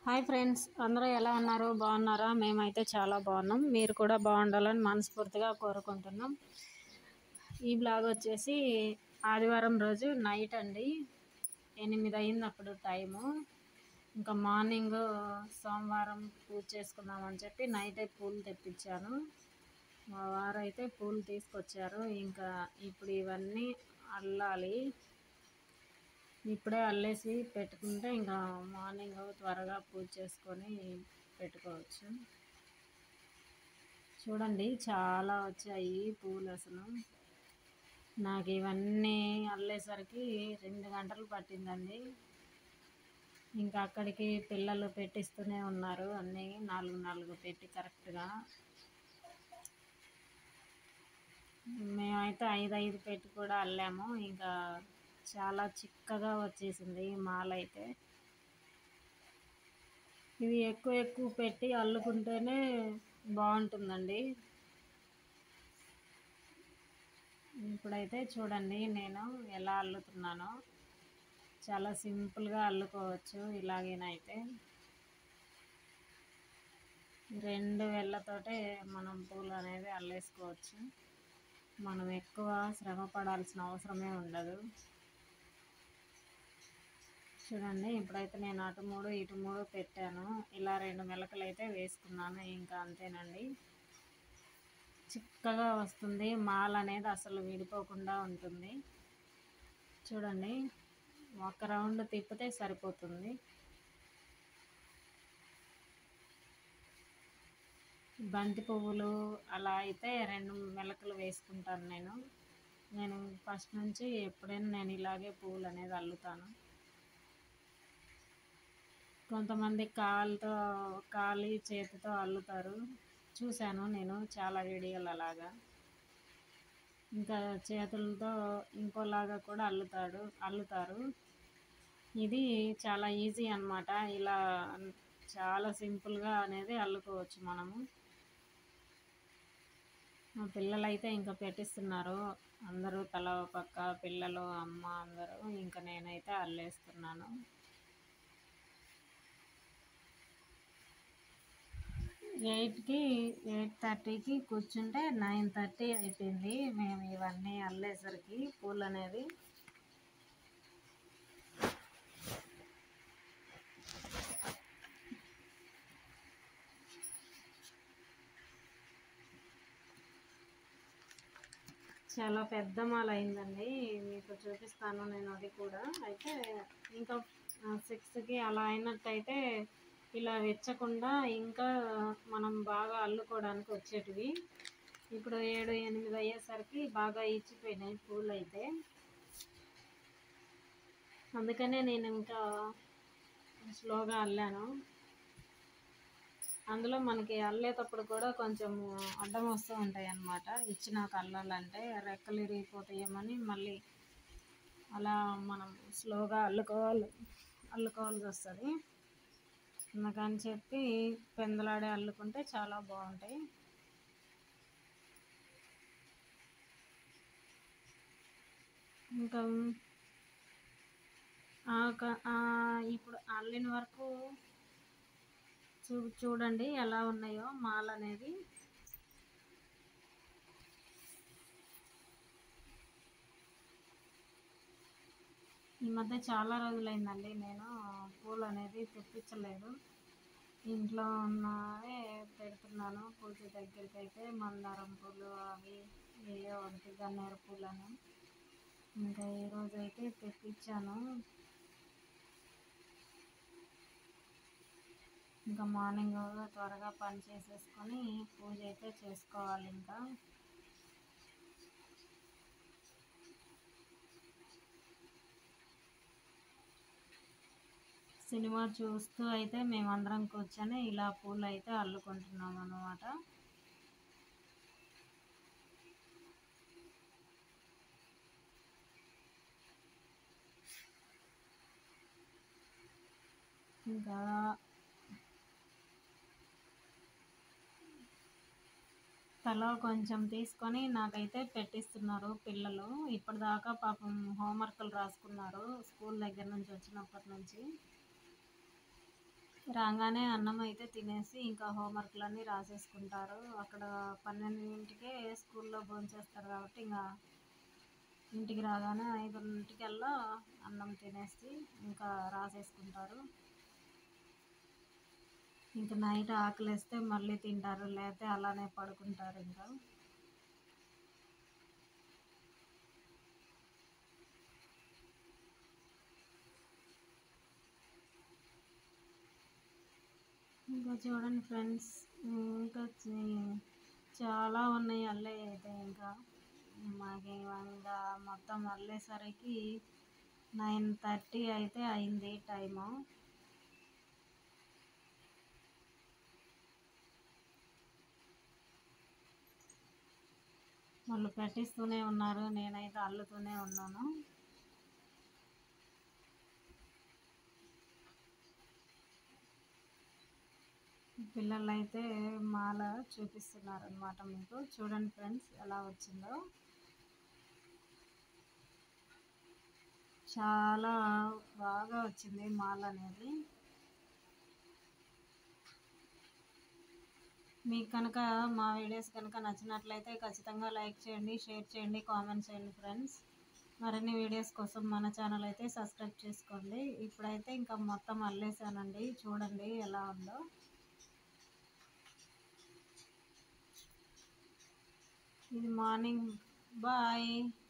hi friends అందరూ ఎలా ఉన్నారు బాగున్నారా మేమైతే చాలా బాగున్నాం మీరు కూడా బాగుండాలని మనస్ఫూర్తిగా కోరుకుంటున్నాం ఈ బ్లాగ్ వచ్చేసి ఆదివారం రోజు నైట్ అండి ఎనిమిది అయింది అప్పుడు టైము ఇంకా మార్నింగ్ సోమవారం పూజ చేసుకుందామని చెప్పి నైటే పూలు తెప్పించాను మా వారు అయితే పూలు తీసుకొచ్చారు ఇంకా ఇప్పుడు ఇవన్నీ అల్లాలి ఇప్పుడే అల్లేసి పెట్టుకుంటే ఇంకా మార్నింగ్ త్వరగా పూజ చేసుకొని పెట్టుకోవచ్చు చూడండి చాలా వచ్చాయి పూలు అసలు నాకు ఇవన్నీ అల్లేసరికి రెండు గంటలు పట్టిందండి ఇంకా అక్కడికి పిల్లలు పెట్టిస్తూనే ఉన్నారు అన్నీ నాలుగు నాలుగు పెట్టి కరెక్ట్గా మేమైతే ఐదు ఐదు పెట్టి కూడా అల్లాము ఇంకా చాలా చిక్కగా వచ్చేసింది మాల అయితే ఇది ఎక్కువ ఎక్కువ పెట్టి అల్లుకుంటేనే బాగుంటుందండి ఇప్పుడైతే చూడండి నేను ఎలా అల్లుతున్నానో చాలా సింపుల్గా అల్లుకోవచ్చు ఇలాగేనైతే రెండు వేళ్ళతోటే మనం పూలు అనేది అల్లేసుకోవచ్చు మనం ఎక్కువ శ్రమ పడాల్సిన అవసరమే ఉండదు చూడండి ఇప్పుడైతే నేను అటు మూడు ఇటు మూడు పెట్టాను ఇలా రెండు మెలకలు అయితే వేసుకున్నాను ఇంకా అంతేనండి చిక్కగా వస్తుంది మాల అనేది అసలు విడిపోకుండా ఉంటుంది చూడండి ఒక రౌండ్ తిప్పితే సరిపోతుంది బంతి పువ్వులు అలా అయితే రెండు మెలకలు వేసుకుంటాను నేను నేను ఫస్ట్ నుంచి ఎప్పుడైనా నేను ఇలాగే పువ్వులు అనేది అల్లుతాను కొంతమంది కాలుతో కాలి చేతితో అల్లుతారు చూశాను నేను చాలా వీడియోలు అలాగా ఇంకా చేతులతో ఇంకోలాగా కూడా అల్లుతాడు అల్లుతారు ఇది చాలా ఈజీ అనమాట ఇలా చాలా సింపుల్గా అనేది అల్లుకోవచ్చు మనము మా పిల్లలు అయితే ఇంకా పెట్టిస్తున్నారు అందరూ తల పక్క పిల్లలు అమ్మ అందరూ ఇంకా నేనైతే అల్లేస్తున్నాను ఎయిట్కి ఎయిట్ థర్టీకి కూర్చుంటే నైన్ థర్టీ అయిపోయింది మేము ఇవన్నీ అల్లేసరికి పూలు అనేది చాలా పెద్ద మాల అయిందండి మీకు చూపిస్తాను నేను అది కూడా అయితే ఇంకా సిక్స్కి అలా అయినట్టయితే ఇలా వెచ్చకుండా ఇంకా మనం బాగా అల్లుకోవడానికి వచ్చేటివి ఇప్పుడు ఏడు ఎనిమిది అయ్యేసరికి బాగా ఇచ్చిపోయినాయి పూలు అయితే అందుకనే నేను ఇంకా స్లోగా అల్లాను అందులో మనకి అల్లేటప్పుడు కూడా కొంచెం అడ్డం వస్తూ ఉంటాయి అన్నమాట ఇచ్చినాక అల్లాలంటే రెక్కలు ఇరిగిపోతాయేమని మళ్ళీ అలా మనం స్లోగా అల్లుకోవాలి అల్లుకోవాల్సి వస్తుంది అందుకని చెప్పి పెందలాడే అల్లుకుంటే చాలా బాగుంటాయి ఇంకా ఇప్పుడు అల్లిన వరకు చూ చూడండి ఎలా ఉన్నాయో మాల్ అనేది ఈ మధ్య చాలా రోజులైందండి నేను పూలు అనేది తెప్పించలేదు ఇంట్లో ఉన్నవే పెడుతున్నాను పూజ దగ్గరికి అయితే మందారం పూలు అవి ఏవో ఒకటి గన్నేరు పూలు అని ఇంకా ఈరోజు అయితే తెప్పించాను ఇంకా మార్నింగ్ త్వరగా పని చేసేసుకొని పూజ అయితే చేసుకోవాలి ఇంకా సినిమా చూస్తూ అయితే మేమందరం కూర్చొని ఇలా పూలు అయితే అల్లుకుంటున్నాం అన్నమాట ఇంకా తల కొంచెం తీసుకొని నాకైతే పెట్టిస్తున్నారు పిల్లలు ఇప్పటిదాకా పాపం హోంవర్క్లు రాసుకున్నారు స్కూల్ దగ్గర నుంచి వచ్చినప్పటి నుంచి రాగానే అన్నం అయితే తినేసి ఇంకా హోంవర్క్లన్నీ రాసేసుకుంటారు అక్కడ పన్నెండింటికే స్కూల్లో భోంచేస్తారు కాబట్టి ఇంకా ఇంటికి రాగానే ఐదింటికల్లా అన్నం తినేసి ఇంకా రాసేసుకుంటారు ఇంకా నైట్ ఆకలిస్తే మళ్ళీ తింటారు లేకపోతే అలానే పడుకుంటారు ఇంకా ఇంకా చూడండి ఫ్రెండ్స్ ఇంకా చే- చాలా ఉన్నాయి అల్లే అయితే ఇంకా మాకు ఇంకా మొత్తం అల్లేసరికి నైన్ థర్టీ అయితే అయింది టైము వాళ్ళు పెట్టిస్తూనే ఉన్నారు నేనైతే అల్లుతూనే ఉన్నాను పిల్లలు అయితే మాల చూపిస్తున్నారు అనమాట మీకు చూడండి ఫ్రెండ్స్ ఎలా వచ్చిందో చాలా బాగా వచ్చింది మాల అనేది మీకు కనుక మా వీడియోస్ కనుక నచ్చినట్లయితే ఖచ్చితంగా లైక్ చేయండి షేర్ చేయండి కామెంట్ చేయండి ఫ్రెండ్స్ మరిన్ని వీడియోస్ కోసం మన ఛానల్ అయితే సబ్స్క్రైబ్ చేసుకోండి ఇప్పుడైతే ఇంకా మొత్తం అల్లేసానండి చూడండి ఎలా ఉందో ఇది మార్నింగ్ బాయ్